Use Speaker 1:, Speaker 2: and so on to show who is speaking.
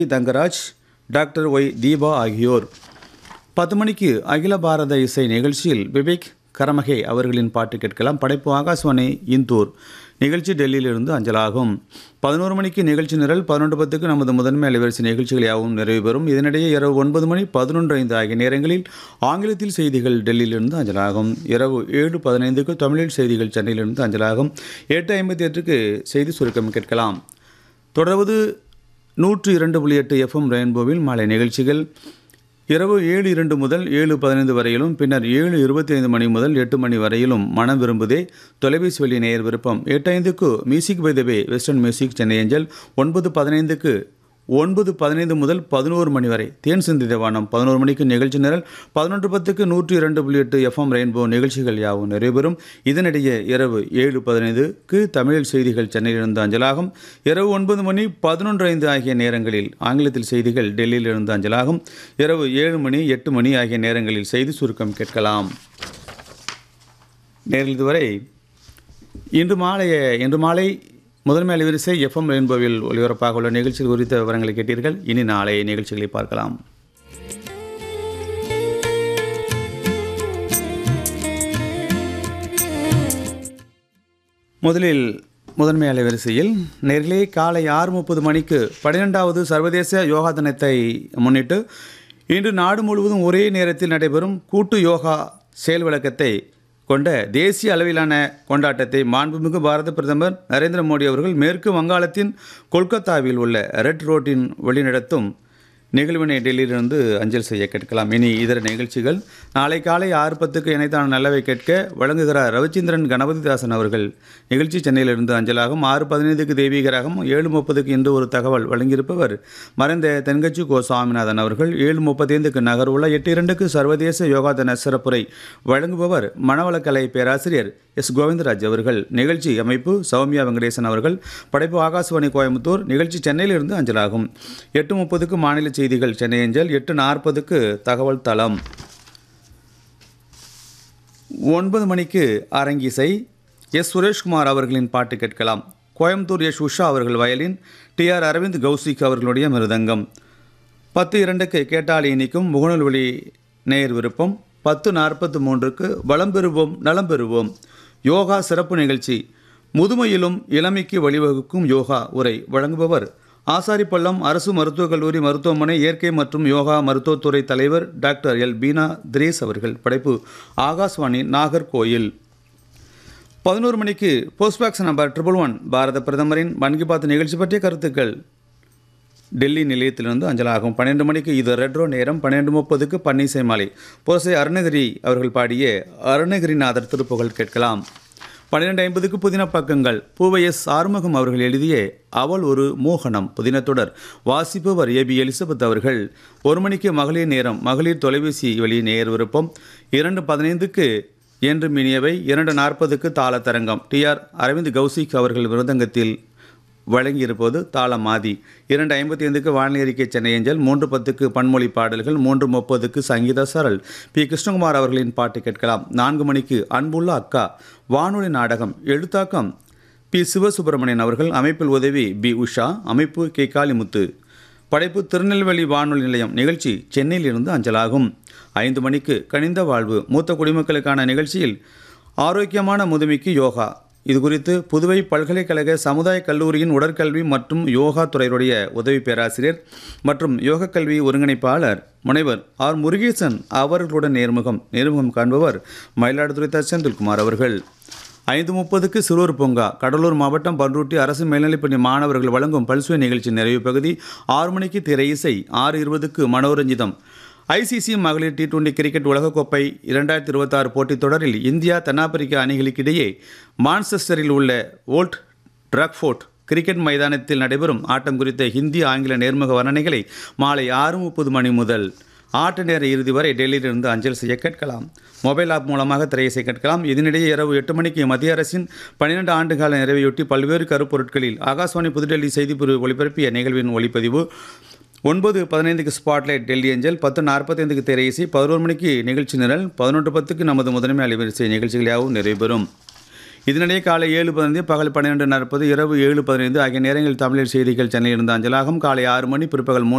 Speaker 1: Thangaraj doctor Y Deepa ஆகியோர் பத்து மணிக்கு அகில பாரத இசை நிகழ்ச்சியில் விவேக் கரமகே அவர்களின் பாட்டு கேட்கலாம் படைப்பு ஆகாஷ்வாணி இந்தூர் நிகழ்ச்சி டெல்லியிலிருந்து அஞ்சலாகும் பதினோரு மணிக்கு நிகழ்ச்சி நிரல் பதினொன்று பத்துக்கு நமது முதன்மை அலைவரிசை நிகழ்ச்சிகள் யாவும் நிறைவு பெறும் இதனிடையே இரவு ஒன்பது மணி பதினொன்று ஐந்து ஆகிய நேரங்களில் ஆங்கிலத்தில் செய்திகள் டெல்லியிலிருந்து அஞ்சலாகும் இரவு ஏழு பதினைந்துக்கு தமிழில் செய்திகள் சென்னையிலிருந்து அஞ்சலாகும் எட்டு ஐம்பத்தி எட்டுக்கு செய்தி சுருக்கம் கேட்கலாம் தொடர்வது நூற்று இரண்டு புள்ளி எட்டு எஃப்எம் ரெயின்போவில் மாலை நிகழ்ச்சிகள் இரவு ஏழு இரண்டு முதல் ஏழு பதினைந்து வரையிலும் பின்னர் ஏழு இருபத்தி ஐந்து மணி முதல் எட்டு மணி வரையிலும் மனம் விரும்புதே தொலைபேசி வழி நேயர் விருப்பம் எட்டு ஐந்துக்கு music by the way western music Chennai angel ஒன்பது பதினைந்துக்கு ஒன்பது பதினைந்து முதல் பதினோரு மணி வரை தேன் சிந்தி தேவானம் பதினோரு மணிக்கு நிகழ்ச்சி நிரல் பதினொன்று பத்துக்கு நூற்றி இரண்டு புள்ளி எட்டு எஃப்எம் ரெயின்போ நிகழ்ச்சிகள் யாவும் நிறைவேறும் இதனிடையே இரவு ஏழு பதினைந்துக்கு தமிழில் செய்திகள் சென்னையிலிருந்து அஞ்சலாகும் இரவு ஒன்பது மணி பதினொன்று ஐந்து ஆகிய நேரங்களில் ஆங்கிலத்தில் செய்திகள் டெல்லியிலிருந்து அஞ்சலாகும் இரவு ஏழு மணி எட்டு மணி ஆகிய நேரங்களில் செய்தி சுருக்கம் கேட்கலாம் நேரில் இதுவரை இன்று மாலைய இன்று மாலை முதன்மை அலைவரிசை எஃப்எம் ரெயின்போவில் ஒலிபரப்பாக உள்ள நிகழ்ச்சிகள் குறித்த விவரங்களை கேட்டீர்கள் இனி நாளைய நிகழ்ச்சிகளை பார்க்கலாம் முதலில் முதன்மை அலைவரிசையில் நேர்களே காலை ஆறு முப்பது மணிக்கு பன்னிரெண்டாவது சர்வதேச யோகா தினத்தை முன்னிட்டு இன்று நாடு முழுவதும் ஒரே நேரத்தில் நடைபெறும் கூட்டு யோகா செயல் விளக்கத்தை கொண்ட தேசிய அளவிலான கொண்டாட்டத்தை மாண்புமிகு பாரத பிரதமர் நரேந்திர மோடி அவர்கள் மேற்கு வங்காளத்தின் கொல்கத்தாவில் உள்ள ரெட் ரோட்டின் வழிநடத்தும் நிகழ்வினை டெல்லியிலிருந்து அஞ்சல் செய்ய கேட்கலாம் இனி இதர நிகழ்ச்சிகள் நாளை காலை ஆறு பத்துக்கு இணைத்தான நல்லவை கேட்க வழங்குகிறார் ரவிச்சந்திரன் கணபதிதாசன் அவர்கள் நிகழ்ச்சி சென்னையிலிருந்து அஞ்சலாகும் ஆறு பதினைந்துக்கு தெய்வீகராகும் ஏழு முப்பதுக்கு இன்று ஒரு தகவல் வழங்கியிருப்பவர் மறைந்த தென்கட்சி கோ சுவாமிநாதன் அவர்கள் ஏழு முப்பத்தைந்துக்கு நகர்வுள்ள எட்டு இரண்டுக்கு சர்வதேச யோகா தின சிறப்புரை வழங்குபவர் மனவளக்கலை பேராசிரியர் எஸ் கோவிந்தராஜ் அவர்கள் நிகழ்ச்சி அமைப்பு சௌமியா வெங்கடேசன் அவர்கள் படைப்பு ஆகாசவாணி கோயம்புத்தூர் நிகழ்ச்சி சென்னையிலிருந்து அஞ்சலாகும் எட்டு முப்பதுக்கு மாநில செய்திகள் சென்னை அஞ்சல் எட்டு நாற்பதுக்கு தகவல் தளம் ஒன்பது மணிக்கு அரங்கிசை எஸ் சுரேஷ்குமார் அவர்களின் பாட்டு கேட்கலாம் கோயம்புத்தூர் எஸ் உஷா அவர்கள் violin T R Aravind Kaushik அவர்களுடைய மிருதங்கம் பத்து இரண்டுக்கு கேட்டால் இனிக்கும் முகநூல்வெளி நேயர் விருப்பம் பத்து நாற்பத்து மூன்றுக்கு வளம் பெறுவோம் நலம் பெறுவோம் யோகா சிறப்பு நிகழ்ச்சி முதுமையிலும் இளமைக்கு வழிவகுக்கும் யோகா உரை வழங்குபவர் ஆசாரிப்பள்ளம் அரசு மருத்துவக் கல்லூரி மருத்துவமனை இயற்கை மற்றும் யோகா மருத்துவத்துறை தலைவர் டாக்டர் எல் பீனா திரேஸ் அவர்கள் படைப்பு ஆகாஷ்வாணி நாகர்கோயில் பதினோரு மணிக்கு போஸ்ட்பாக்ஸ் நம்பர் ட்ரிபிள் ஒன் பாரத பிரதமரின் மன் கி பாத் நிகழ்ச்சி பற்றிய கருத்துக்கள் டெல்லி நிலையத்திலிருந்து அஞ்சலாகும் பன்னெண்டு மணிக்கு இது ரெட்ரோ நேரம் பன்னெண்டு முப்பதுக்கு பன்னீசை மாலை புரசை அருணகிரி அவர்கள் பாடிய அருணகிரிநாதர் திருப்புகழ் கேட்கலாம் பன்னிரெண்டு ஐம்பதுக்கு புதின பக்கங்கள் பூவை எஸ் ஆறுமுகம் அவர்கள் எழுதிய அவள் ஒரு மோகனம் புதினத்தொடர் வாசிப்பவர் ஏபி எலிசபெத் அவர்கள் ஒரு மணிக்கு மகளிர் நேரம் மகளிர் தொலைபேசி வழி நேர் விருப்பம் இரண்டு பதினைந்துக்கு என்று மினியவை இரண்டு நாற்பதுக்கு தாளத்தரங்கம் டிஆர் அரவிந்த் கௌசிக் அவர்கள் விருதங்கத்தில் வழங்கியிருப்பது தாளமாதி இரண்டு ஐம்பத்தி ஐந்துக்கு வானிலை அறிக்கை சென்னை ஏஞ்சல் மூன்று பத்துக்கு பன்மொழி பாடல்கள் மூன்று முப்பதுக்கு சங்கீத சரல் பி கிருஷ்ணகுமார் அவர்களின் பாட்டு கேட்கலாம் நான்கு மணிக்கு அன்புள்ள அக்கா வானொலி நாடகம் எழுத்தாக்கம் பி சிவசுப்பிரமணியன் அவர்கள் அமைப்பில் உதவி பி உஷா அமைப்பு கே காளிமுத்து படைப்பு திருநெல்வேலி வானொலி நிலையம் நிகழ்ச்சி சென்னையிலிருந்து அஞ்சலாகும் ஐந்து மணிக்கு கனிந்த வாழ்வு மூத்த குடிமக்களுக்கான நிகழ்ச்சியில் ஆரோக்கியமான முதுமைக்கு யோகா இது குறித்து புதுவை பல்கலைக்கழக சமுதாய கல்லூரியின் உடற்கல்வி மற்றும் யோகா துறையுடைய உதவி பேராசிரியர் மற்றும் யோக கல்வி ஒருங்கிணைப்பாளர் முனைவர் ஆர் முருகேசன் அவர்களுடன் நேர்முகம் நேர்முகம் காண்பவர் மயிலாடுதுறை த. செந்தில்குமார் அவர்கள் ஐந்து முப்பதுக்கு சிறுவர் பூங்கா கடலூர் மாவட்டம் பன்ருட்டி அரசு மேல்நிலைப்பள்ளி மாணவர்கள் வழங்கும் பல்சுவை நிகழ்ச்சி நிறைவு பகுதி ஆறு மணிக்கு திரை இசை ஆறு இருபதுக்கு மனோரஞ்சிதம் ஐசிசி மகளிர் டி டுவெண்டி கிரிக்கெட் உலகக்கோப்பை இரண்டாயிரத்தி இருபத்தாறு போட்டித் தொடரில் இந்தியா தென்னாப்பிரிக்கா அணிகளுக்கிடையே மான்செஸ்டரில் உள்ள ஓல்ட் ட்ரக்ஃபோர்ட் கிரிக்கெட் மைதானத்தில் நடைபெறும் ஆட்டம் குறித்த ஹிந்தி ஆங்கில நேர்முக வர்ணனைகளை மாலை ஆறு முப்பது மணி முதல் ஆட்ட நேர இறுதி வரை டெல்லியிலிருந்து அஞ்சல் செய்ய கேட்கலாம் மொபைல் ஆப் மூலமாக திரையிசை கேட்கலாம் இதனிடையே இரவு எட்டு மணிக்கு மத்திய அரசின் பன்னிரண்டு ஆண்டுகால நிறைவையொட்டி பல்வேறு கருப்பொருட்களில் ஆகாஷ்வாணி புதுடெல்லி செய்திப்பிரிவு ஒளிபரப்பிய நிகழ்வின் ஒளிப்பதிவு ஒன்பது பதினைந்துக்கு ஸ்பாட்லைட் டெல்லி ஏஞ்சல் பத்து நாற்பத்தைந்துக்கு திரையிசை பதினோரு மணிக்கு நிகழ்ச்சி நிரல் பதினொன்று பத்துக்கு நமது முதன்மை அலைவரிசை நிகழ்ச்சிகள் யாவும் நிறைவு பெறும் இதனிடையே காலை ஏழு பதினைந்து பகல் பன்னிரெண்டு நாற்பது இரவு ஏழு பதினைந்து ஆகிய நேரங்களில் தமிழில் செய்திகள் சென்னையிலிருந்து அஞ்சலாகும் காலை ஆறு மணி பிற்பகல் மூன்று